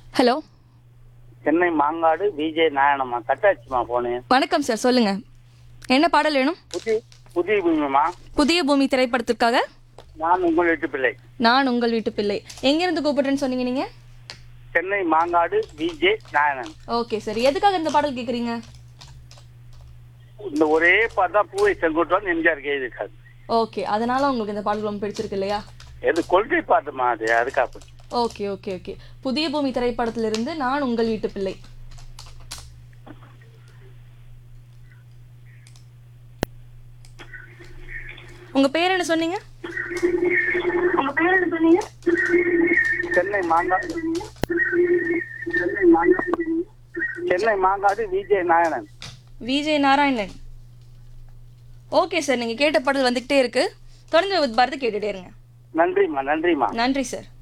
hello Chennai Mangadu Vijay Narayanamma கட்டாச்சுமா phone வணக்கம் sir சொல்லுங்க என்ன பாடல் வேணும் புதிய புதிய பூமிமா புதிய பூமி திரைப்படத்திற்காக நான் உங்கள் வீட்டு பிள்ளை நான் உங்கள் வீட்டு பிள்ளை எங்கிருந்து கூப்பிடுறேன்னு சொன்னீங்க நீங்க சென்னை மாங்காடு விஜய் நாராயணன் ஓகே சார் எதுக்காக இந்த பாடல் கேக்குறீங்க இந்த ஒரே பார்த்தா பூவை செங்குட்டுவான் எம்ஜிஆர் எழுதியிருக்காரு ஓகே அதனால உங்களுக்கு இந்த பாடல் ரொம்ப பிடிச்சிருக்கு இல்லையா எது கொள்கை பாட்டுமா அது அதுக்காக ஓகே ஓகே ஓகே புதிய பூமி திரைப்படத்திலிருந்து நான் உங்கள் வீட்டு பிள்ளை உங்க பேர் என்ன சொன்னீங்க சென்னை மாங்காடு சென்னை மாங்காடு சென்னை மாங்காடு விஜய் நாராயணன் விஜய் நாராயணன் ஓகே சார் நீங்க கேட்ட பாடல் வந்துகிட்டே இருக்கு தொடர்ந்து பாரதி கேட்டுட்டே இருங்க நன்றிம்மா நன்றிம்மா நன்றி சார்